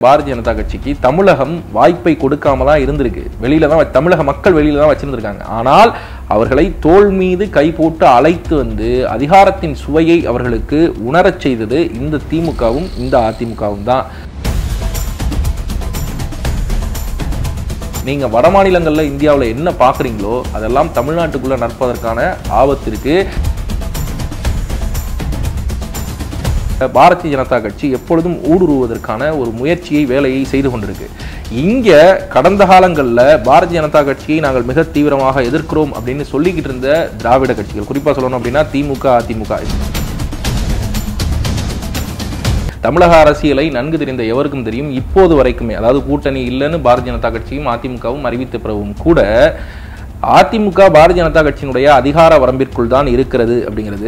பாரதிய ஜனதா கட்சிக்கு தமிழகம் வாய்ப்பை கொடுக்காம தான் இருந்திருக்கு வெளியில தான் வ- தமிழக மக்கள் வெளியில தான் வச்சிருந்திருக்காங்க ஆனால் அவர்களை தோள் மீது கை போட்டு அழைத்து வந்து அதிகாரத்தின் சுவையை அவர்களுக்கு உணரச் செய்தது இந்த திமுகவும் இந்த அதிமுகவும் தான் நீங்க வட மாநிலங்கள்ல இந்தியாவுல என்ன பார்க்குறீங்களோ அதெல்லாம் தமிழ்நாட்டுக்குள்ள நடப்பதற்கான ஆபத்து இருக்கு பாரதிய ஜனதா கட்சி எப்பொழுதும் ஊடுருவதற்கான ஒரு முயற்சியை வேலையை செய்து கொண்டிருக்கு இங்க கடந்த காலங்கள்ல பாரதிய ஜனதா கட்சியை நாங்கள் மிக தீவிரமாக எதிர்க்கிறோம் அப்படின்னு சொல்லிக்கிட்டு இருந்த திராவிட கட்சிகள் குறிப்பா சொல்லணும் அப்படின்னா திமுக அதிமுக தமிழக அரசியலை நன்கு தெரிந்த எவருக்கும் தெரியும் இப்போது வரைக்குமே அதாவது கூட்டணி இல்லைன்னு பாரதிய ஜனதா கட்சியும் அதிமுகவும் அறிவித்த பிறகும் கூட அதிமுக பாரதிய ஜனதா கட்சியினுடைய அதிகார வரம்பிற்குள் தான் இருக்கிறது அப்படிங்கிறது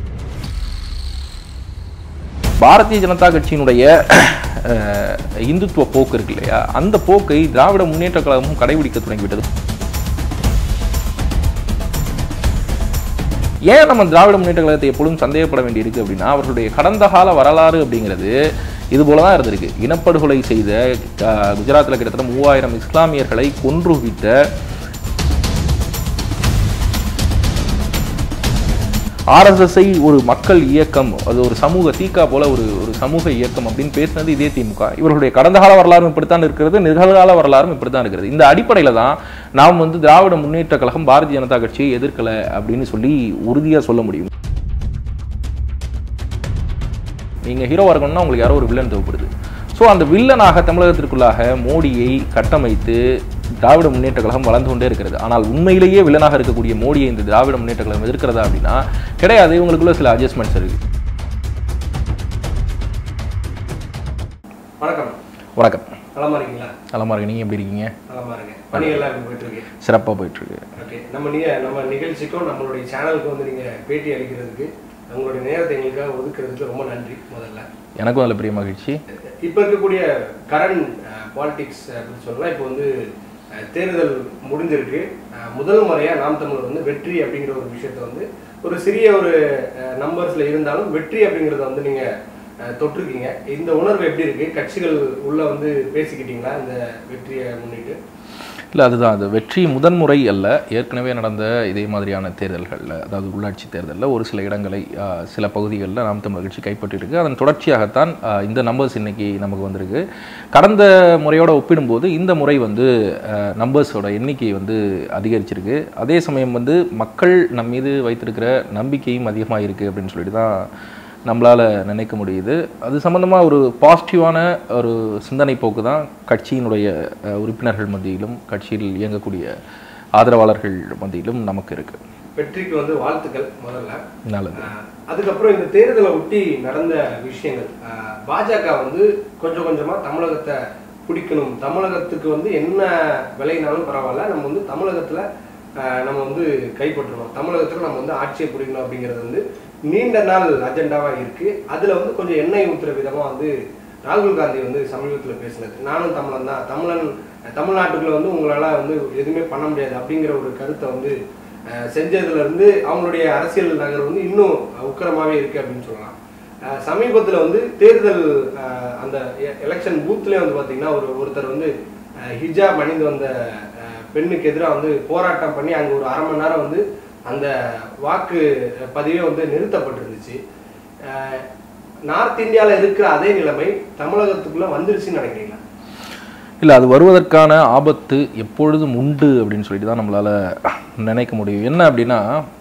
பாரதிய ஜனதா கட்சியினுடைய அஹ், இந்துத்துவ போக்கு இருக்கு இல்லையா அந்த போக்கை திராவிட முன்னேற்ற கழகமும் கடைபிடிக்க தொடங்கிவிட்டது ஏன் நம்ம திராவிட முன்னேற்ற கழகத்தை எப்பொழுதும் சந்தேகப்பட வேண்டியிருக்கு அப்படின்னா அவர்களுடைய கடந்த கால வரலாறு அப்படிங்கிறது இது போல தான் இருந்திருக்கு இனப்படுகொலை செய்த அஹ், குஜராத்தில் கிட்டத்தட்ட மூவாயிரம் இஸ்லாமியர்களை கொன்றுவிட்ட ஆர்எஸ்எஸ்ஐ ஒரு மக்கள் இயக்கம் அது ஒரு சமூக தீக்கா போல ஒரு ஒரு சமூக இயக்கம் அப்படின்னு பேசினது இதே திமுக இவர்களுடைய கடந்த கால வரலாறும் இப்படித்தான் இருக்கிறது நிகழ்கால வரலாறும் இப்படித்தான் இருக்கிறது இந்த அடிப்படையில தான் நாம் வந்து திராவிட முன்னேற்ற கழகம் பாரதிய ஜனதா கட்சியை எதிர்க்கல அப்படின்னு சொல்லி உறுதியா சொல்ல முடியும் நீங்க ஹீரோவா இருக்கணும்னா உங்களுக்கு யாரோ ஒரு வில்லன் தேவைப்படுது ஸோ அந்த வில்லனாக தமிழகத்திற்குள்ளாக மோடியை கட்டமைத்து திராவிட முன்னேற்ற கழகம் வளர்ந்து கொண்டே இருக்கிறது ஆனால் உண்மையிலேயே வில்லனாக இருக்கக்கூடிய மோடியை இந்த திராவிட முன்னேற்ற கழகம் எதிர்க்கிறதா அப்படின்னா கிடையாது இவங்களுக்குள்ள சில அட்ஜஸ்ட்மெண்ட்ஸ் இருக்கு வணக்கம் வணக்கம் நலமா இருக்கீங்களா நலமா இருக்கு நீங்க எப்படி இருக்கீங்க நலமா இருக்கேன் பணிகள்லாம் எப்படி போயிட்டு இருக்கு சிறப்பா போயிட்டு இருக்கு ஓகே நம்ம நீங்க நம்ம நிகழ்ச்சிக்கும் நம்மளுடைய சேனலுக்கும் வந்து நீங்க பேட்டி அளிக்கிறதுக்கு உங்களுடைய நேரத்தை எங்களுக்காக ஒதுக்குறதுக்கு ரொம்ப நன்றி முதல்ல எனக்கும் அதில் பெரிய மகிழ்ச்சி இப்போ இருக்கக்கூடிய கரண்ட் பாலிடிக்ஸ் அப்படின்னு சொல்லலாம் இப்போ வந்து அஹ், தேர்தல் முடிஞ்சிருக்கு அஹ், முதல் முறையா நாம் தமிழர் வந்து வெற்றி அப்படிங்கிற ஒரு விஷயத்த வந்து ஒரு சிறிய ஒரு நம்பர்ஸ்ல இருந்தாலும் வெற்றி அப்படிங்கறத வந்து நீங்க அஹ், தொட்டிருக்கீங்க இந்த உணர்வு எப்படி இருக்கு கட்சிகள் உள்ள வந்து பேசிக்கிட்டீங்களா இந்த வெற்றியை முன்னிட்டு இல்லை அதுதான் அது வெற்றி முதன்முறை அல்ல ஏற்கனவே நடந்த இதே மாதிரியான தேர்தல்களில் அதாவது உள்ளாட்சி தேர்தலில் ஒரு சில இடங்களை ஆ, சில பகுதிகளில் நாம் தமிழர் கட்சி கைப்பற்றிருக்கு அதன் தொடர்ச்சியாகத்தான் ஆ, இந்த நம்பர்ஸ் இன்னைக்கு நமக்கு வந்திருக்கு கடந்த முறையோட ஒப்பிடும்போது இந்த முறை வந்து நம்பர்ஸோட எண்ணிக்கை வந்து அதிகரிச்சிருக்கு அதே சமயம் வந்து மக்கள் நம் மீது வைத்திருக்கிற நம்பிக்கையும் அதிகமாக இருக்குது அப்படின்னு சொல்லிட்டு தான் நம்மளால் நினைக்க முடியுது அது சம்மந்தமாக ஒரு பாசிட்டிவான ஒரு சிந்தனை போக்கு தான் கட்சியினுடைய அஹ், உறுப்பினர்கள் மத்தியிலும் கட்சியில் இயங்கக்கூடிய ஆதரவாளர்கள் மத்தியிலும் நமக்கு இருக்கு வெற்றிக்கு வந்து வாழ்த்துக்கள் முதல்ல நல்லது அஹ், அதுக்கப்புறம் இந்த தேர்தலை ஒட்டி நடந்த விஷயங்கள் அஹ், பாஜக வந்து கொஞ்சம் கொஞ்சமா தமிழகத்தை பிடிக்கணும் தமிழகத்துக்கு வந்து என்ன விலைனாலும் பரவாயில்ல நம்ம வந்து தமிழகத்துல அஹ், நம்ம வந்து கைப்பற்றணும் தமிழகத்துல நம்ம வந்து ஆட்சியை பிடிக்கணும் அப்படிங்கிறது வந்து நீண்ட நாள் அஜெண்டாவா இருக்கு அதுல வந்து கொஞ்சம் எண்ணெய் ஊத்துற விதமா வந்து ராகுல் காந்தி வந்து சமீபத்துல பேசினது நானும் தமிழன் தான் தமிழன் தமிழ்நாட்டுக்குள்ள வந்து உங்களால வந்து எதுவுமே பண்ண முடியாது அப்படிங்கிற ஒரு கருத்தை வந்து அஹ், செஞ்சதுல இருந்து அவங்களுடைய அரசியல் நகர் வந்து இன்னும் உக்கிரமாவே இருக்கு அப்படின்னு சொல்லலாம் அஹ், சமீபத்துல வந்து தேர்தல் அஹ், அந்த எலெக்ஷன் பூத்லயே வந்து பாத்தீங்கன்னா ஒரு ஒருத்தர் வந்து அஹ், ஹிஜாப் அணிந்து வந்த அஹ், பெண்ணுக்கு எதிராக வந்து போராட்டம் பண்ணி அங்க ஒரு அரை மணி நேரம் வந்து அந்த வாக்கு பதிவே வந்து நிறுத்தப்பட்டிருந்துச்சு அஹ், நார்த் இந்தியால இருக்கிற அதே நிலைமை தமிழகத்துக்குள்ள வந்துருச்சுன்னு நினைக்கிறீங்களா இல்லை அது வருவதற்கான ஆபத்து எப்பொழுதும் உண்டு அப்படின்னு சொல்லிட்டு தான் நம்மளால் நினைக்க முடியும் என்ன அப்படின்னா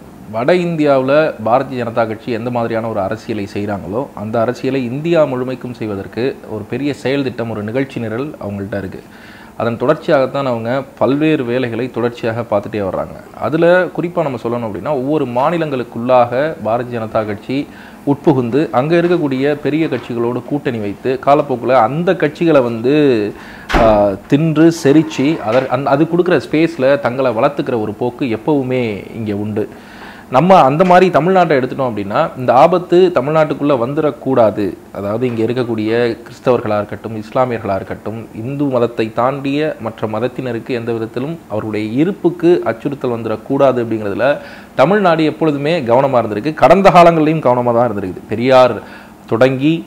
வட இந்தியாவில் பாரதிய ஜனதா கட்சி எந்த மாதிரியான ஒரு அரசியலை செய்கிறாங்களோ அந்த அரசியலை இந்தியா முழுமைக்கும் செய்வதற்கு ஒரு பெரிய செயல் திட்டம் ஒரு நிகழ்ச்சி நிரல் அவங்கள்ட்ட இருக்குது அதன் தொடர்ச்சியாகத்தான் அவங்க பல்வேறு வேலைகளை தொடர்ச்சியாக பார்த்துட்டே வர்றாங்க அதில் குறிப்பாக நம்ம சொல்லணும் அப்படின்னா ஒவ்வொரு மாநிலங்களுக்குள்ளாக பாரதிய ஜனதா கட்சி உட்புகுந்து அங்கே இருக்கக்கூடிய பெரிய கட்சிகளோடு கூட்டணி வைத்து காலப்போக்கில் அந்த கட்சிகளை வந்து ஆஹ், தின்று செரிச்சு அதர் அந் அது கொடுக்குற ஸ்பேஸில் தங்களை வளர்த்துக்கிற ஒரு போக்கு எப்பவுமே இங்கே உண்டு நம்ம அந்த மாதிரி தமிழ்நாட்டை எடுத்துட்டோம் அப்படின்னா இந்த ஆபத்து தமிழ்நாட்டுக்குள்ளே வந்துடக்கூடாது அதாவது இங்கே இருக்கக்கூடிய கிறிஸ்தவர்களாக இருக்கட்டும் இஸ்லாமியர்களாக இருக்கட்டும் இந்து மதத்தை தாண்டிய மற்ற மதத்தினருக்கு எந்த விதத்திலும் அவருடைய இருப்புக்கு அச்சுறுத்தல் வந்துடக்கூடாது அப்படிங்கிறதுல தமிழ்நாடு எப்பொழுதுமே கவனமாக இருந்திருக்கு கடந்த காலங்கள்லையும் கவனமாக தான் இருந்திருக்குது பெரியார் தொடங்கி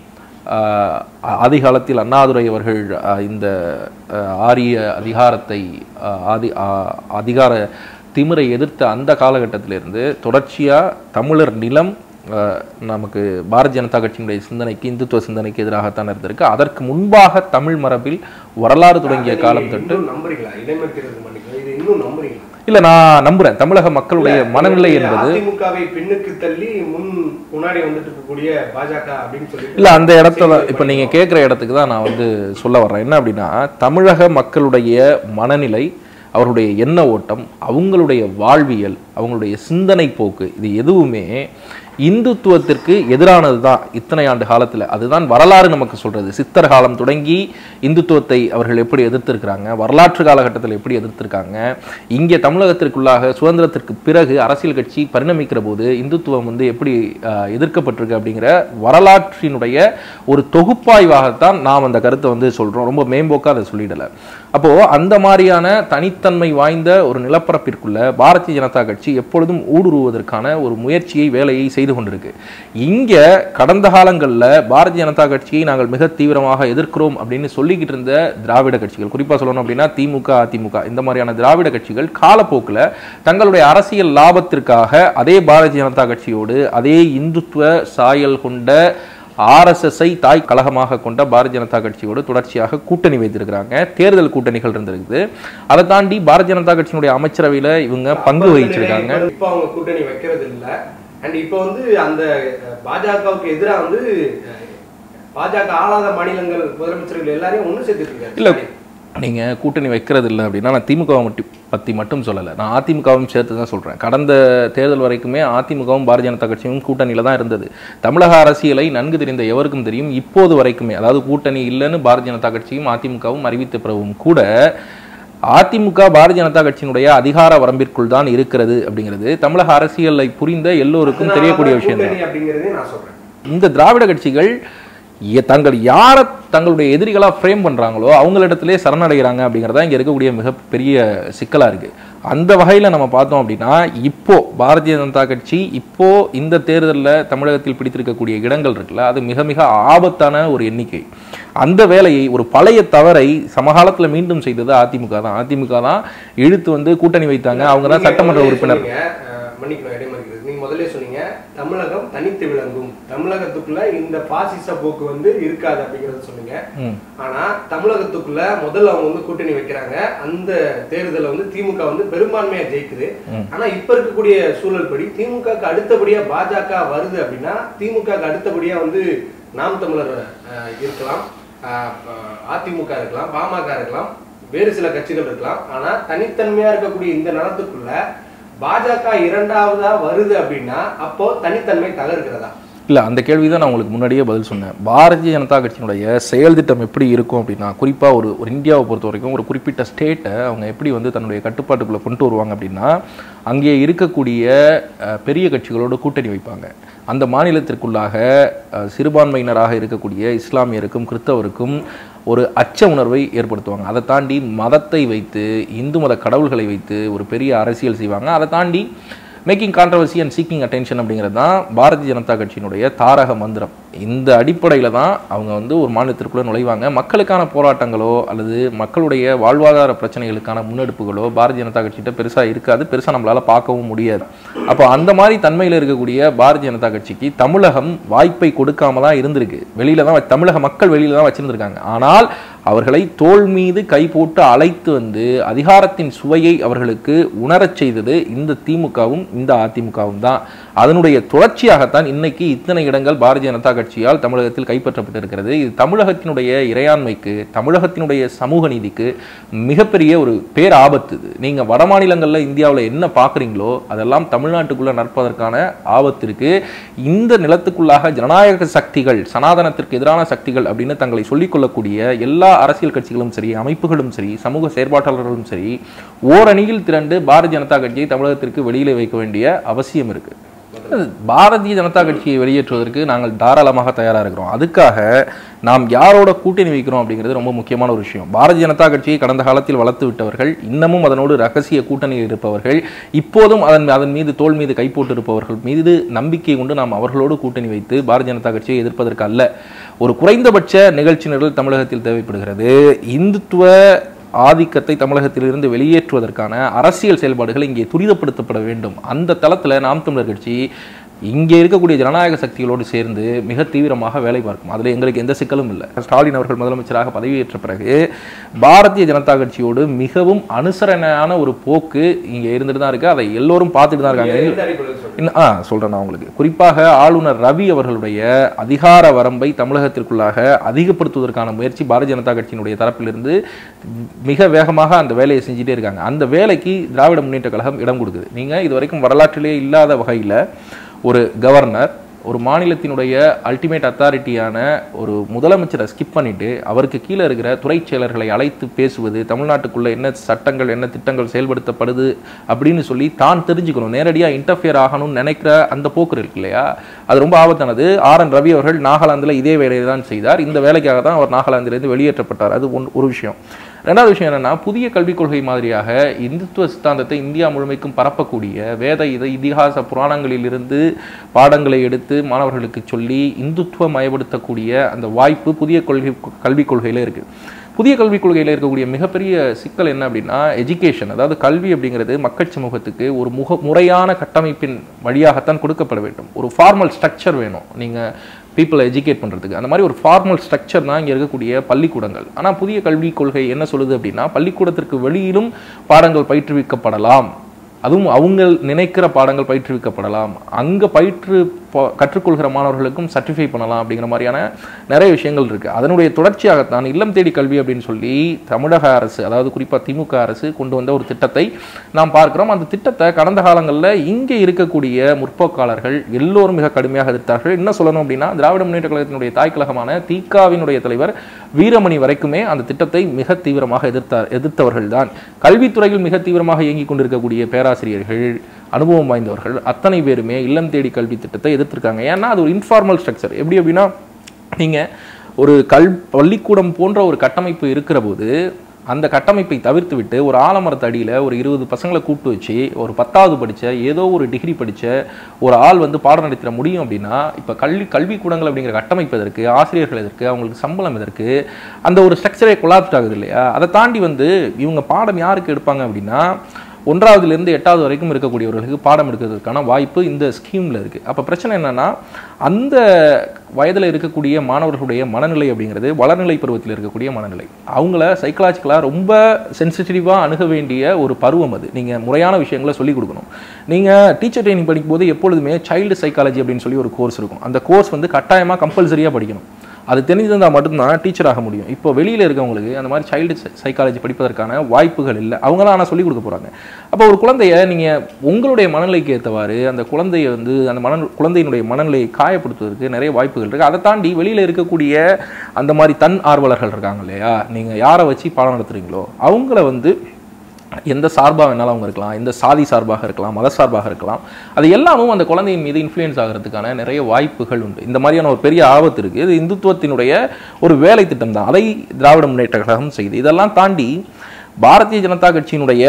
ஆஹ் ஆதி காலத்தில் அண்ணாதுரை அவர்கள் ஆஹ் இந்த ஆஹ் ஆரிய அதிகாரத்தை ஆஹ் ஆதி ஆஹ் அதிகார திமிரை எதிர்த்த அந்த காலகட்டத்திலிருந்து தொடர்ச்சியாக தமிழர் நிலம் ஆஹ் நமக்கு பாரதிய ஜனதா கட்சியினுடைய சிந்தனைக்கு இந்துத்துவ சிந்தனைக்கு எதிராகத்தான் இருந்திருக்கு அதற்கு முன்பாக தமிழ் மரபில் வரலாறு தொடங்கிய காலம் தொட்டு இன்னும் நம்புறீங்களா இடைமறிக்கிறது பண்ணிக்கலாம் இது இன்னும் நம்புறீங்களா இல்ல நான் நம்புறேன் தமிழக மக்களுடைய மனநிலை நீங்க என்பது அதிமுகவை பின்னுக்கு தள்ளி முன் முன்னாடி வந்துட்டு இருக்கக்கூடிய பாஜக அப்படின்னு சொல்லி இல்ல அந்த இடத்துல இப்ப நீங்க கேட்குற இடத்துக்கு தான் நான் வந்து சொல்ல வர்றேன் என்ன அப்படின்னா தமிழக மக்களுடைய மனநிலை அவருடைய எண்ண ஓட்டம் அவங்களுடைய வாழ்வியல் அவங்களுடைய சிந்தனை போக்கு இது எதுவுமே இந்துத்துவத்திற்கு எதிரானது தான் இத்தனை ஆண்டு காலத்துல அதுதான் வரலாறு நமக்கு சொல்றது சித்தர் காலம் தொடங்கி இந்துத்துவத்தை அவர்கள் எப்படி எதிர்த்திருக்கிறாங்க வரலாற்று காலகட்டத்தில் எப்படி எதிர்த்திருக்காங்க இங்கே தமிழகத்திற்குள்ளாக சுதந்திரத்திற்கு பிறகு அரசியல் கட்சி பரிணமிக்கிற போது இந்துத்துவம் வந்து எப்படி ஆஹ், எதிர்க்கப்பட்டிருக்கு அப்படிங்கிற வரலாற்றினுடைய ஒரு தொகுப்பாய்வாகத்தான் நாம் அந்த கருத்தை வந்து சொல்றோம் ரொம்ப மேம்போக்கா அதை சொல்லிடல அப்போ அந்த மாதிரியான தனித்தன்மை வாய்ந்த ஒரு நிலப்பரப்பிற்குள்ள பாரதிய ஜனதா கட்சி எப்பொழுதும் ஊடுருவதற்கான ஒரு முயற்சியை வேலையை செய்து கொண்டிருக்கு இங்க கடந்த காலங்களில் பாரதிய ஜனதா கட்சியை நாங்கள் மிக தீவிரமாக எதிர்க்கிறோம் அப்படின்னு சொல்லிக்கிட்டு இருந்த திராவிட கட்சிகள் குறிப்பா சொல்லணும் அப்படின்னா திமுக அதிமுக இந்த மாதிரியான திராவிட கட்சிகள் காலப்போக்கில் தங்களுடைய அரசியல் லாபத்திற்காக அதே பாரதிய ஜனதா கட்சியோடு அதே இந்துத்துவ சாயல் கொண்ட ஆர்எஸ்எஸ்ஐ தாய் கழகமாக கொண்ட பாரதிய ஜனதா கட்சியோடு தொடர்ச்சியாக கூட்டணி வைத்திருக்கிறாங்க தேர்தல் கூட்டணிகள் இருந்திருக்குது அதை தாண்டி பாரதிய ஜனதா கட்சியினுடைய அமைச்சரவையில இவங்க பங்கு வகிச்சிருக்காங்க இப்ப அவங்க கூட்டணி வைக்கிறது இல்ல அண்ட் இப்ப வந்து அந்த அஹ், பாஜகவுக்கு எதிரா வந்து அஹ், பாஜக ஆளாத மாநிலங்கள் முதலமைச்சர்கள் எல்லாரையும் ஒண்ணு சேர்த்துட்டு இல்ல இருக்காரு நீங்க கூட்டணி வைக்கிறது இல்லை அப்படின்னா நான் திமுக மட்டும் பத்தி மட்டும் சொல்லலை நான் அதிமுகவும் சேர்த்து தான் சொல்றேன் கடந்த தேர்தல் வரைக்குமே அதிமுகவும் பாரதிய ஜனதா கட்சியும் கூட்டணியில தான் இருந்தது தமிழக அரசியலை நன்கு தெரிந்த எவருக்கும் தெரியும் இப்போது வரைக்குமே அதாவது கூட்டணி இல்லைன்னு பாரதிய ஜனதா கட்சியும் அதிமுகவும் அறிவித்த பிறகும் கூட அதிமுக பாரதிய ஜனதா கட்சியினுடைய அதிகார வரம்பிற்குள் தான் இருக்கிறது அப்படிங்கிறது தமிழக அரசியலை புரிந்த எல்லோருக்கும் தெரியக்கூடிய விஷயம் தான் கூட்டணி அப்படிங்கறதே நான் சொல்றேன் இந்த திராவிட கட்சிகள் எ- தங்கள் யாரை தங்களுடைய எதிரிகளா ஃப்ரேம் பண்றாங்களோ அவங்களிடத்திலே சரணடைகிறாங்க அப்படிங்கிறதா இங்க இருக்கக்கூடிய மிகப்பெரிய சிக்கலா இருக்கு அந்த வகையில நம்ம பார்த்தோம் அப்படின்னா இப்போ பாரதிய ஜனதா கட்சி இப்போ இந்த தேர்தலில் தமிழகத்தில் பிடித்திருக்கக்கூடிய இடங்கள் இருக்குல்ல அது மிக மிக ஆபத்தான ஒரு எண்ணிக்கை அந்த வேலையை ஒரு பழைய தவறை சமகாலத்துல மீண்டும் செய்தது அதிமுக தான் அதிமுக தான் இழுத்து வந்து கூட்டணி வைத்தாங்க அவங்க தான் நீங்க சட்டமன்ற முதல்லயே உறுப்பினர் சொன்னீங்க, அஹ், மன்னிக்கணும் இடைமறிக்கிறது நீங்க முதல்ல சொன்னீங்க தமிழகம் தனித்து விளங்கும் தமிழகத்துக்குள்ள இந்த பாசிச போக்கு வந்து இருக்காது அப்படிங்கறத சொன்னீங்க ம். ஆனா தமிழகத்துக்குள்ள முதல்ல அவங்க வந்து கூட்டணி வைக்கிறாங்க அந்த தேர்தலை வந்து திமுக வந்து பெரும்பான்மையா ஜெயிக்குது ஆனா இப்ப இருக்கக்கூடிய சூழல் படி திமுகக்கு அடுத்தபடியா பாஜக வருது அப்படின்னா திமுகக்கு அடுத்தபடியா வந்து நாம் தமிழர் அஹ், இருக்கலாம் அஹ், அஹ், அதிமுக இருக்கலாம் பாமக இருக்கலாம் வேறு சில கட்சிகள் இருக்கலாம் ஆனா தனித்தன்மையா இருக்கக்கூடிய இந்த நலத்துக்குள்ள பாஜக இரண்டாவதா வருது அப்படின்னா அப்போ தனித்தன்மை தகர்கிறதா இல்ல அந்த கேள்வி தான் நான் உங்களுக்கு முன்னாடியே பதில் சொன்னேன் பாரதிய ஜனதா கட்சியினுடைய செயல் திட்டம் எப்படி இருக்கும் அப்படின்னா குறிப்பா ஒரு ஒரு இந்தியாவை பொறுத்த வரைக்கும் ஒரு குறிப்பிட்ட ஸ்டேட்டை அவங்க எப்படி வந்து தன்னுடைய கட்டுப்பாட்டுக்குள்ள கொண்டு வருவாங்க அப்படின்னா அங்கே இருக்கக்கூடிய அஹ், பெரிய கட்சிகளோடு கூட்டணி வைப்பாங்க அந்த மாநிலத்திற்குள்ளாக அஹ், சிறுபான்மையினராக இருக்கக்கூடிய இஸ்லாமியருக்கும் கிறிஸ்தவருக்கும் ஒரு அச்ச உணர்வை ஏற்படுத்துவாங்க அதை தாண்டி மதத்தை வைத்து இந்து மத கடவுள்களை வைத்து ஒரு பெரிய அரசியல் செய்வாங்க அதை தாண்டி making controversy and seeking attention அப்படிங்கிறது தான் பாரதிய ஜனதா கட்சியினுடைய தாரக மந்திரம் இந்த அடிப்படையில் தான் அவங்க வந்து ஒரு மாநிலத்திற்குள்ளே நுழைவாங்க மக்களுக்கான போராட்டங்களோ அல்லது மக்களுடைய வாழ்வாதார பிரச்சனைகளுக்கான முன்னெடுப்புகளோ பாரதிய ஜனதா கட்சிகிட்ட பெருசாக இருக்காது பெருசாக நம்மளால பார்க்கவும் முடியாது அப்போ அந்த மாதிரி தன்மையில் இருக்கக்கூடிய பாரதிய ஜனதா கட்சிக்கு தமிழகம் வாய்ப்பை கொடுக்காம தான் இருந்திருக்கு வெளியில தான் வ- தமிழக மக்கள் வெளியில தான் வச்சிருந்திருக்காங்க ஆனால் அவர்களை தோள் மீது கை போட்டு அழைத்து வந்து அதிகாரத்தின் சுவையை அவர்களுக்கு உணரச் செய்தது இந்த திமுகவும் இந்த அதிமுகவும் தான் அதனுடைய தொடர்ச்சியாகத்தான் இன்னைக்கு இத்தனை இடங்கள் பாரதிய ஜனதா கட்சியால் தமிழகத்தில் கைப்பற்றப்பட்டிருக்கிறது இது தமிழகத்தினுடைய இறையாண்மைக்கு தமிழகத்தினுடைய சமூக நீதிக்கு மிகப்பெரிய ஒரு பேர் ஆபத்து இது நீங்க வட மாநிலங்கள்ல இந்தியாவில் என்ன பார்க்குறீங்களோ அதெல்லாம் தமிழ்நாட்டுக்குள்ள நடப்பதற்கான ஆபத்து இருக்கு இந்த நிலத்துக்குள்ளாக ஜனநாயக சக்திகள் சனாதனத்திற்கு எதிரான சக்திகள் அப்படின்னு தங்களை சொல்லிக் கொள்ளக்கூடிய எல்லா அரசியல் கட்சிகளும் சரி அமைப்புகளும் சரி சமூக செயற்பாட்டாளர்களும் சரி ஓரணியில் திரண்டு பாரதிய ஜனதா கட்சியை தமிழகத்திற்கு வெளியில வைக்க வேண்டிய அவசியம் இருக்கு பாரதிய ஜனதா கட்சியை வெளியேற்றுவதற்கு நாங்கள் தாராளமாக தயாராக இருக்கிறோம் அதுக்காக நாம் யாரோட கூட்டணி வைக்கிறோம் அப்படிங்கிறது ரொம்ப முக்கியமான ஒரு விஷயம் பாரதிய ஜனதா கட்சியை கடந்த காலத்தில் வளர்த்து விட்டவர்கள் இன்னமும் அதனோடு ரகசிய கூட்டணியில் இருப்பவர்கள் இப்போதும் அதன் அதன் மீது தோல் மீது கை போட்டு இருப்பவர்கள் மீது நம்பிக்கை கொண்டு நாம் அவர்களோடு கூட்டணி வைத்து பாரதிய ஜனதா கட்சியை எதிர்ப்பதற்கு அல்ல ஒரு குறைந்தபட்ச நிகழ்ச்சி நிரல் தமிழகத்தில் தேவைப்படுகிறது இந்துத்துவ ஆதிக்கத்தை தமிழகத்திலிருந்து வெளியேற்றுவதற்கான அரசியல் செயல்பாடுகள் இங்கே துரிதப்படுத்தப்பட வேண்டும் அந்த தளத்தில் நாம் தமிழர் கட்சி இங்கே இருக்கக்கூடிய ஜனநாயக சக்திகளோடு சேர்ந்து மிக தீவிரமாக வேலை பார்க்கும் அதில் எங்களுக்கு எந்த சிக்கலும் இல்லை ஸ்டாலின் அவர்கள் முதலமைச்சராக பதவியேற்ற பிறகு பாரதிய ஜனதா கட்சியோடு மிகவும் அனுசரணையான ஒரு போக்கு இங்கே இருந்துட்டு தான் இருக்கு அதை எல்லோரும் பார்த்துட்டு தான் இருக்காங்க எந்த அடிப்படையில் சொல்றீங்க? இன்னும் ஆ சொல்கிறேன் நான் உங்களுக்கு குறிப்பாக ஆளுநர் ரவி அவர்களுடைய அதிகார வரம்பை தமிழகத்திற்குள்ளாக அதிகப்படுத்துவதற்கான முயற்சி பாரதிய ஜனதா கட்சியினுடைய தரப்பிலிருந்து மிக வேகமாக அந்த வேலையை செஞ்சுட்டே இருக்காங்க அந்த வேலைக்கு திராவிட முன்னேற்ற கழகம் இடம் கொடுக்குது நீங்கள் இது வரைக்கும் வரலாற்றிலே இல்லாத வகையில் ஒரு கவர்னர் ஒரு மாநிலத்தினுடைய அல்டிமேட் அத்தாரிட்டியான ஒரு முதலமைச்சரை ஸ்கிப் பண்ணிட்டு அவருக்கு கீழே இருக்கிற துறை செயலர்களை அழைத்து பேசுவது தமிழ்நாட்டுக்குள்ள என்ன சட்டங்கள் என்ன திட்டங்கள் செயல்படுத்தப்படுது அப்படின்னு சொல்லி தான் தெரிஞ்சுக்கணும் நேரடியாக இன்டர்ஃபியர் ஆகணும்னு நினைக்கிற அந்த போக்கு இருக்கு இல்லையா அது ரொம்ப ஆபத்தானது ஆர் என் ரவி அவர்கள் நாகாலாந்தில் இதே வேலையை தான் செய்தார் இந்த வேலைக்காக தான் அவர் நாகாலாந்திலிருந்து வெளியேற்றப்பட்டார் அது ஒன் ஒரு விஷயம் ரெண்டாவது விஷயம் என்னன்னா புதிய கல்விக் கொள்கை மாதிரியாக இந்துத்துவ சித்தாந்தத்தை இந்தியா முழுமைக்கும் பரப்பக்கூடிய வேத இத இதிகாச புராணங்களிலிருந்து பாடங்களை எடுத்து மாணவர்களுக்கு சொல்லி இந்துத்துவ மயப்படுத்தக்கூடிய அந்த வாய்ப்பு புதிய கொள்கை கல்விக் கொள்கையில இருக்கு புதிய கல்விக் கொள்கையில் இருக்கக்கூடிய மிகப்பெரிய சிக்கல் என்ன அப்படின்னா எஜுகேஷன் அதாவது கல்வி அப்படிங்கிறது மக்கள் சமூகத்துக்கு ஒரு முக முறையான கட்டமைப்பின் வழியாகத்தான் கொடுக்கப்பட வேண்டும் ஒரு ஃபார்மல் ஸ்ட்ரக்சர் வேணும் நீங்கள் பீப்புளை எஜுகேட் பண்ணுறதுக்கு அந்த மாதிரி ஒரு ஃபார்மல் ஸ்ட்ரக்சர் தான் இங்கே இருக்கக்கூடிய பள்ளிக்கூடங்கள் ஆனால் புதிய கல்விக் கொள்கை என்ன சொல்லுது அப்படின்னா பள்ளிக்கூடத்திற்கு வெளியிலும் பாடங்கள் பயிற்றுவிக்கப்படலாம் அதுவும் அவங்க நினைக்கிற பாடங்கள் பயிற்றுவிக்கப்படலாம் அங்கே பயிற்று ப- கற்றுக்கொள்கிற மாணவர்களுக்கும் சர்டிஃபை பண்ணலாம் அப்படிங்கிற மாதிரியான நிறைய விஷயங்கள் இருக்குது அதனுடைய தொடர்ச்சியாகத்தான் இல்லம் தேடி கல்வி அப்படின்னு சொல்லி தமிழக அரசு அதாவது குறிப்பாக திமுக அரசு கொண்டு வந்த ஒரு திட்டத்தை நாம் பார்க்கிறோம் அந்த திட்டத்தை கடந்த காலங்களில் இங்கே இருக்கக்கூடிய முற்போக்காளர்கள் எல்லோரும் மிக கடுமையாக எதிர்த்தார்கள் என்ன சொல்லணும் அப்படின்னா திராவிட முன்னேற்ற கழகத்தினுடைய தாய் கழகமான திகாவினுடைய தலைவர் வீரமணி வரைக்குமே அந்த திட்டத்தை மிக தீவிரமாக எதிர்த்தார் எதிர்த்தவர்கள் தான் கல்வித்துறையில் மிக தீவிரமாக இயங்கிக் கொண்டிருக்கக்கூடிய பேராசிரியர்கள் அனுபவம் வாய்ந்தவர்கள் அத்தனை பேருமே இல்லம் தேடி கல்வி திட்டத்தை எதிர்த்திருக்காங்க ஏன்னா அது ஒரு இன்ஃபார்மல் ஸ்ட்ரக்சர் எப்படி அப்படின்னா நீங்கள் ஒரு கல் பள்ளிக்கூடம் போன்ற ஒரு கட்டமைப்பு இருக்கிற போது அந்த கட்டமைப்பை தவிர்த்து விட்டு ஒரு ஆலமரத்து அடியில் ஒரு இருபது பசங்களை கூப்பிட்டு வச்சு ஒரு பத்தாவது படித்த ஏதோ ஒரு டிகிரி படித்த ஒரு ஆள் வந்து பாடம் நடத்திட முடியும் அப்படின்னா இப்போ கல்வி கல்விக்கூடங்கள் அப்படிங்கிற கட்டமைப்பு எதற்கு ஆசிரியர்கள் எதற்கு அவங்களுக்கு சம்பளம் எதற்கு அந்த ஒரு ஸ்ட்ரக்சரே கொலாப்ஸ் ஆகுது இல்லையா அதை தாண்டி வந்து இவங்க பாடம் யாருக்கு எடுப்பாங்க அப்படின்னா ஒன்றாவதுலேருந்து எட்டாவது வரைக்கும் இருக்கக்கூடியவர்களுக்கு பாடம் எடுக்கிறதுக்கான வாய்ப்பு இந்த ஸ்கீமில் இருக்குது அப்போ பிரச்சனை என்னன்னா அந்த வயதில் இருக்கக்கூடிய மாணவர்களுடைய மனநிலை அப்படிங்கிறது வளர்நிலை பருவத்தில் இருக்கக்கூடிய மனநிலை அவங்கள சைக்கலாஜிக்கலாக ரொம்ப சென்சிட்டிவாக அணுக வேண்டிய ஒரு பருவம் அது நீங்கள் முறையான விஷயங்களை சொல்லிக் கொடுக்கணும் நீங்கள் டீச்சர் ட்ரைனிங் படிக்கும்போது எப்பொழுதுமே சைல்டு சைக்காலஜி அப்படின்னு சொல்லி ஒரு கோர்ஸ் இருக்கும் அந்த கோர்ஸ் வந்து கட்டாயமாக கம்பல்சரியாக படிக்கணும் அது தெரிஞ்சிருந்தால் மட்டும்தான் டீச்சர் ஆக முடியும் இப்போ வெளியில் இருக்கவங்களுக்கு அந்த மாதிரி சைல்டு சைக்காலஜி படிப்பதற்கான வாய்ப்புகள் இல்லை அவங்க தான் ஆனால் சொல்லிக் கொடுக்க போகிறாங்க அப்போ ஒரு குழந்தைய நீங்கள் உங்களுடைய மனநிலைக்கு ஏற்றவாறு அந்த குழந்தைய வந்து அந்த மன குழந்தையினுடைய மனநிலையை காயப்படுத்துவதற்கு நிறைய வாய்ப்புகள் இருக்குது அதை தாண்டி வெளியில் இருக்கக்கூடிய அந்த மாதிரி தன் ஆர்வலர்கள் இருக்காங்க இல்லையா நீங்கள் யாரை வச்சு பாடம் நடத்துறீங்களோ அவங்கள வந்து எந்த சார்பாக வேணாலும் அவங்க இருக்கலாம் எந்த சாதி சார்பாக இருக்கலாம் மத சார்பாக இருக்கலாம் அது எல்லாமும் அந்த குழந்தையின் மீது இன்ஃப்ளூயன்ஸ் ஆகிறதுக்கான நிறைய வாய்ப்புகள் உண்டு இந்த மாதிரியான ஒரு பெரிய ஆபத்து இருக்குது இது இந்துத்துவத்தினுடைய ஒரு வேலை திட்டம் தான் அதை திராவிட முன்னேற்ற கழகம் செய்யுது இதெல்லாம் தாண்டி பாரதிய ஜனதா கட்சியினுடைய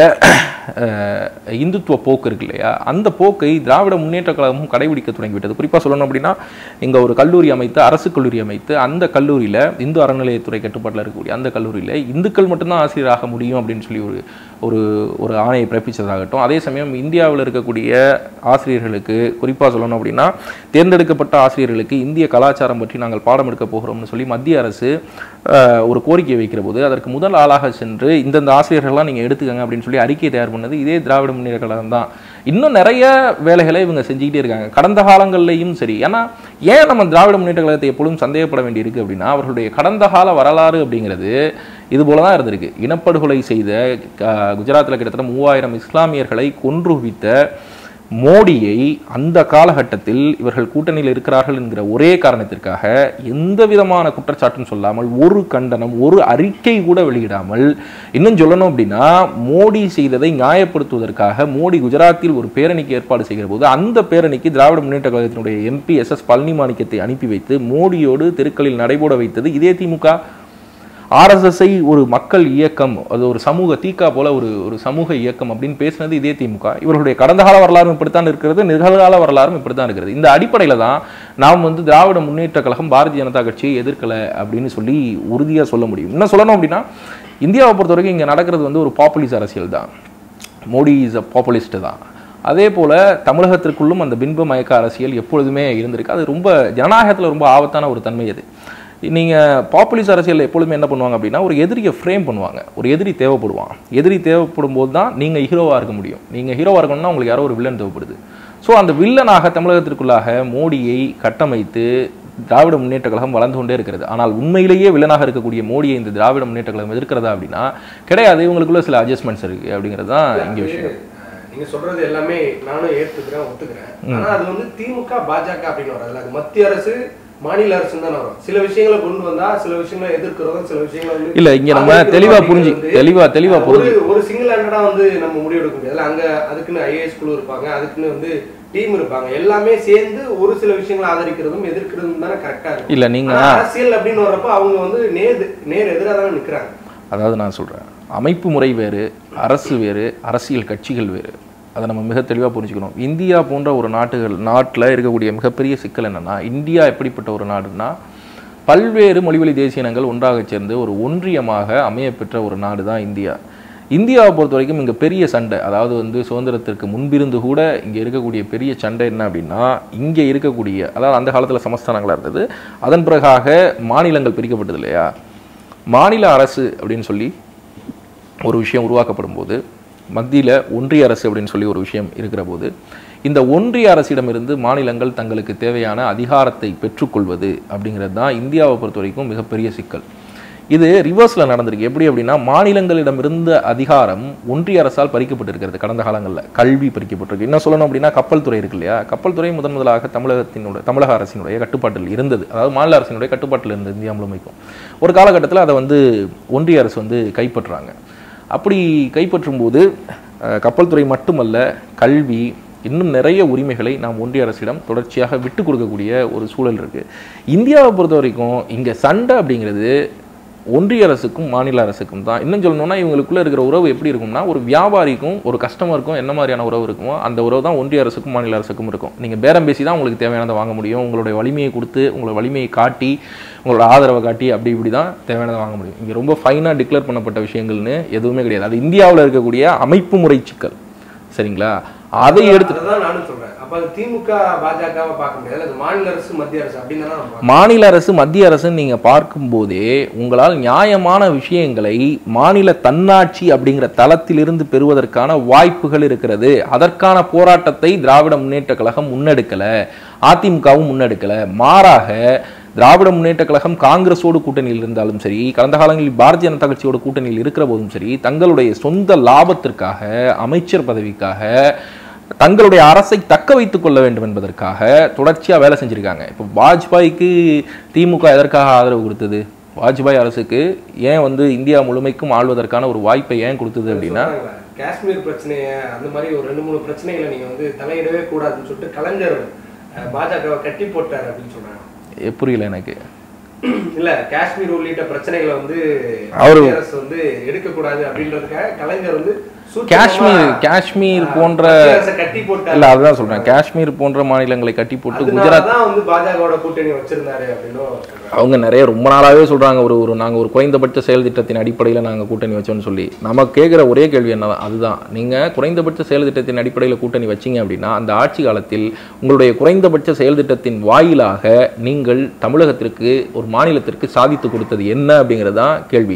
அஹ், இந்துத்துவ போக்கு இருக்கு இல்லையா அந்த போக்கை திராவிட முன்னேற்ற கழகமும் கடைபிடிக்க தொடங்கிவிட்டது குறிப்பாக சொல்லணும் அப்படின்னா இங்கே ஒரு கல்லூரி அமைத்து அரசு கல்லூரி அமைத்து அந்த கல்லூரியில் இந்து அறநிலையத்துறை கட்டுப்பாட்டில் இருக்கக்கூடிய அந்த கல்லூரியில் இந்துக்கள் மட்டும்தான் ஆசிரியராக முடியும் அப்படின்னு சொல்லி ஒரு ஒரு ஒரு ஆணையை பிறப்பிச்சதாகட்டும் அதே சமயம் இந்தியாவில் இருக்கக்கூடிய ஆசிரியர்களுக்கு குறிப்பாக சொல்லணும் அப்படின்னா தேர்ந்தெடுக்கப்பட்ட ஆசிரியர்களுக்கு இந்திய கலாச்சாரம் பற்றி நாங்கள் பாடம் எடுக்க போகிறோம்னு சொல்லி மத்திய அரசு அஹ், ஒரு கோரிக்கை வைக்கிற போது அதற்கு முதல் ஆளாக சென்று இந்தந்த ஆசிரியர்கள்லாம் நீங்கள் எடுத்துக்கங்க அப்படின்னு சொல்லி அறிக்கை தயார் பண்ணது இதே திராவிட முன்னேற்ற கழகம் தான் இன்னும் நிறைய வேலைகளை இவங்க செஞ்சுக்கிட்டே இருக்காங்க கடந்த காலங்கள்லையும் சரி ஏன்னா ஏன் நம்ம திராவிட முன்னேற்ற கழகத்தை எப்பொழுதும் சந்தேகப்பட வேண்டியிருக்கு அப்படின்னா அவர்களுடைய கடந்த கால வரலாறு அப்படிங்கிறது இது போல தான் இருந்திருக்கு இனப்படுகொலை செய்த க- குஜராத்தில் கிட்டத்தட்ட மூவாயிரம் இஸ்லாமியர்களை கொன்று குவித்த மோடியை அந்த காலகட்டத்தில் இவர்கள் கூட்டணியில் இருக்கிறார்கள் என்கிற ஒரே காரணத்திற்காக எந்த விதமான குற்றச்சாட்டும் சொல்லாமல் ஒரு கண்டனம் ஒரு அறிக்கை கூட வெளியிடாமல் இன்னும் சொல்லணும் அப்படின்னா மோடி செய்ததை நியாயப்படுத்துவதற்காக மோடி குஜராத்தில் ஒரு பேரணிக்கு ஏற்பாடு செய்கிற போது அந்த பேரணிக்கு திராவிட முன்னேற்ற கழகத்தினுடைய எம்பி எஸ் எஸ் பழனி மாணிக்கத்தை அனுப்பி வைத்து மோடியோடு தெருக்களில் நடைபோட வைத்தது இதே திமுக ஆர்எஸ்எஸ்ஐ ஒரு மக்கள் இயக்கம் அது ஒரு சமூக தீக்கா போல ஒரு ஒரு சமூக இயக்கம் அப்படின்னு பேசினது இதே திமுக இவர்களுடைய கடந்த கால வரலாறும் இப்படித்தான் இருக்கிறது நிகழ்கால வரலாறும் இப்படித்தான் இருக்கிறது இந்த அடிப்படையில தான் நாம் வந்து திராவிட முன்னேற்ற கழகம் பாரதிய ஜனதா கட்சியை எதிர்க்கல அப்படின்னு சொல்லி உறுதியா சொல்ல முடியும் என்ன சொல்லணும் அப்படின்னா இந்தியாவை பொறுத்த வரைக்கும் இங்க நடக்கிறது வந்து ஒரு பாப்புலிஸ் அரசியல் தான் மோடி இஸ் அ பாப்புலிஸ்ட் தான் அதே போல தமிழகத்திற்குள்ளும் அந்த பின்ப மயக்க அரசியல் எப்பொழுதுமே இருந்திருக்கு அது ரொம்ப ஜனநாயகத்துல ரொம்ப ஆபத்தான ஒரு தன்மை அது நீங்க பாப்புலிஸ் அரசியல் எப்பொழுதுமே என்ன பண்ணுவாங்க அப்படின்னா ஒரு எதிரியை ஃப்ரேம் பண்ணுவாங்க ஒரு எதிரி தேவைப்படுவான் எதிரி தேவைப்படும் போது தான் நீங்க ஹீரோவா இருக்க முடியும் நீங்க ஹீரோவா இருக்கணும்னா உங்களுக்கு யாரோ ஒரு வில்லன் தேவைப்படுது ஸோ அந்த வில்லனாக தமிழகத்திற்குள்ளாக மோடியை கட்டமைத்து திராவிட முன்னேற்ற கழகம் வளர்ந்து கொண்டே இருக்கிறது ஆனால் உண்மையிலேயே வில்லனாக இருக்கக்கூடிய மோடியை இந்த திராவிட முன்னேற்ற கழகம் எதிர்க்கிறதா அப்படின்னா கிடையாது இவங்களுக்குள்ள சில அட்ஜஸ்ட்மெண்ட்ஸ் இருக்கு அப்படிங்கிறது தான் இங்கே விஷயம் அஹ் நீங்க சொல்றது எல்லாமே நானும் ஏத்துக்கிறேன் ஒத்துக்கிறேன் ஆனா அது வந்து திமுக பாஜக அப்படின்னு வராது அது மத்திய அரசு மாநில அரசு தான் வரும் சில விஷயங்களை கொண்டு வந்தா சில விஷயங்களை எதிர்க்கிறதும் சில விஷயங்களை வந்து இல்ல இங்க நம்ம ஆதரிக்கிறதும் தெளிவா அப்படிங்கிறது புரிஞ்சு வந்து தெளிவா தெளிவா ஒரு புரிஞ்சு ஒரு சிங்கிள் ஹேண்டடா வந்து நம்ம முடிவெடுக்க முடியாது அங்க அதுக்குன்னு ஐஏஎஸ் குழு இருப்பாங்க அதுக்குன்னு வந்து டீம் இருப்பாங்க எல்லாமே சேர்ந்து ஒரு சில விஷயங்களை ஆதரிக்கிறதும் எதிர்க்கிறதும் தானே கரெக்டா இருக்கும் இல்ல நீங்க ஆனா அரசியல் அப்படின்னு வரப்போ அவங்க வந்து நேர் நேர் எதிராக தானே நிக்கிறாங்க அதாவது நான் சொல்றேன் அமைப்பு முறை வேறு அரசு வேறு அரசியல் கட்சிகள் வேறு அதை நம்ம மிக தெளிவாக புரிஞ்சுக்கணும் இந்தியா போன்ற ஒரு நாட்டுகள் நாட்டில் இருக்கக்கூடிய மிகப்பெரிய சிக்கல் என்னன்னா இந்தியா எப்படிப்பட்ட ஒரு நாடுன்னா பல்வேறு மொழிவழி தேசிய இனங்கள் ஒன்றாக சேர்ந்து ஒரு ஒன்றியமாக அமையப்பெற்ற ஒரு நாடு தான் இந்தியா இந்தியாவை பொறுத்த வரைக்கும் இங்கே பெரிய சண்டை அதாவது வந்து சுதந்திரத்திற்கு முன்பிருந்து கூட இங்கே இருக்கக்கூடிய பெரிய சண்டை என்ன அப்படின்னா இங்கே இருக்கக்கூடிய அதாவது அந்த காலத்தில் சமஸ்தானங்களாக இருந்தது அதன் பிறகாக மாநிலங்கள் பிரிக்கப்பட்டது இல்லையா மாநில அரசு அப்படின்னு சொல்லி ஒரு விஷயம் உருவாக்கப்படும் போது மத்தியில் ஒன்றிய அரசு அப்படின்னு சொல்லி ஒரு விஷயம் இருக்கிற போது இந்த ஒன்றிய அரசிடமிருந்து மாநிலங்கள் தங்களுக்கு தேவையான அதிகாரத்தை பெற்றுக்கொள்வது அப்படிங்கிறது தான் இந்தியாவை பொறுத்த வரைக்கும் மிகப்பெரிய சிக்கல் இது ரிவர்ஸில் நடந்திருக்கு எப்படி அப்படின்னா மாநிலங்களிடமிருந்த அதிகாரம் ஒன்றிய அரசால் பறிக்கப்பட்டிருக்கிறது கடந்த காலங்களில் கல்வி பறிக்கப்பட்டிருக்கு என்ன சொல்லணும் அப்படின்னா கப்பல் துறை இருக்கு இல்லையா கப்பல் துறை முதன் முதலாக தமிழகத்தினுடைய தமிழக அரசினுடைய கட்டுப்பாட்டில் இருந்தது அதாவது மாநில அரசினுடைய கட்டுப்பாட்டில் இருந்தது இந்தியா முழுமைக்கும் ஒரு காலகட்டத்தில் அதை வந்து ஒன்றிய அரசு வந்து கைப்பற்றுறாங்க அப்படி கைப்பற்றும் போது அஹ், கப்பல் துறை மட்டுமல்ல கல்வி இன்னும் நிறைய உரிமைகளை நாம் ஒன்றிய அரசிடம் தொடர்ச்சியாக விட்டு கொடுக்கக்கூடிய ஒரு சூழல் இருக்கு இந்தியாவை பொறுத்த வரைக்கும் இங்கே சண்டை அப்படிங்கிறது ஒன்றிய அரசுக்கும் மாநில அரசுக்கும் தான் இன்னும் சொல்லணும்னா இவங்களுக்குள்ள இருக்கிற உறவு எப்படி இருக்கும்னா ஒரு வியாபாரிக்கும் ஒரு கஸ்டமருக்கும் என்ன மாதிரியான உறவு இருக்குமோ அந்த உறவு தான் ஒன்றிய அரசுக்கும் மாநில அரசுக்கும் இருக்கும் நீங்கள் பேரம் பேசி தான் உங்களுக்கு தேவையானதை வாங்க முடியும் உங்களுடைய வலிமையை கொடுத்து உங்களோட வலிமையை காட்டி உங்களோட ஆதரவை காட்டி அப்படி இப்படி தான் தேவையானதை வாங்க முடியும் இங்கே ரொம்ப ஃபைனாக டிக்ளேர் பண்ணப்பட்ட விஷயங்கள்னு எதுவுமே கிடையாது அது இந்தியாவில் இருக்கக்கூடிய அமைப்பு முறை சிக்கல் சரிங்களா அதை எடுத்து அதுதான் நானும் சொல்றேன் அப்ப அது திமுக பாஜகவை பார்க்க முடியாது அது மாநில அரசு மத்திய அரசு அப்படின்னு தான் நம்ம பார்க்கணும். மாநில அரசு மத்திய அரசுன்னு நீங்க பார்க்கும்போதே உங்களால் நியாயமான விஷயங்களை மாநில தன்னாட்சி அப்படிங்கிற தளத்திலிருந்து பெறுவதற்கான வாய்ப்புகள் இருக்கிறது அதற்கான போராட்டத்தை திராவிட முன்னேற்ற கழகம் முன்னெடுக்கல அதிமுகவும் முன்னெடுக்கல மாறாக திராவிட முன்னேற்ற கழகம் காங்கிரஸோடு கூட்டணியில் இருந்தாலும் சரி கடந்த காலங்களில் பாரதிய ஜனதா கட்சியோட கூட்டணியில் இருக்கிற போதும் சரி தங்களுடைய சொந்த லாபத்திற்காக அமைச்சர் பதவிக்காக தங்களுடைய அரசை தக்க வைத்துக் கொள்ள வேண்டும் என்பதற்காக தொடர்ச்சியா வேலை செஞ்சிருக்காங்க இப்போ வாஜ்பாய்க்கு திமுக எதற்காக ஆதரவு கொடுத்தது வாஜ்பாய் அரசுக்கு ஏன் வந்து இந்தியா முழுமைக்கும் ஆள்வதற்கான ஒரு வாய்ப்பை ஏன் கொடுத்தது அப்படின்னா சொல்றாங்களே, காஷ்மீர் பிரச்சனைய அந்த மாதிரி ஒரு ரெண்டு மூணு பிரச்சனைகளை நீங்க வந்து தலையிடவே கூடாதுன்னு சொல்லிட்டு கலைஞர் அஹ், பாஜகவை கட்டி போட்டார் அப்படின்னு சொல்றாங்க எ, புரியல எனக்கு இல்ல காஷ்மீர் உள்ளிட்ட பிரச்சனைகளை வந்து அவரு- மத்திய அரசு வந்து எடுக்க கூடாது அப்படின்றதுக்காக கலைஞர் வந்து சூட்சமமா, காஷ்மீர் காஷ்மீர் அஹ், போன்ற மத்திய அரசை கட்டி போட்டார் இல்ல அதுதான் சொல்றேன் காஷ்மீர் போன்ற மாநிலங்களை கட்டி போட்டு குஜராத் அதனாலதான் வந்து பாஜகவோட கூட்டணி வச்சிருந்தாரு அப்படின்னு சொல்றாங்க அவங்க நிறைய ரொம்ப நாளாவே சொல்றாங்க ஒரு ஒரு நாங்க ஒரு குறைந்தபட்ச செயல் திட்டத்தின் அடிப்படையில நாங்க கூட்டணி வச்சோம்னு சொல்லி நம்ம கேட்குற ஒரே கேள்வி என்னதான் அதுதான் நீங்க குறைந்தபட்ச செயல் திட்டத்தின் அடிப்படையில் கூட்டணி வச்சீங்க அப்படின்னா அந்த ஆட்சி காலத்தில் உங்களுடைய குறைந்தபட்ச செயல் திட்டத்தின் வாயிலாக நீங்கள் தமிழகத்திற்கு ஒரு மாநிலத்திற்கு சாதித்து கொடுத்தது என்ன அப்படிங்கிறது தான் கேள்வி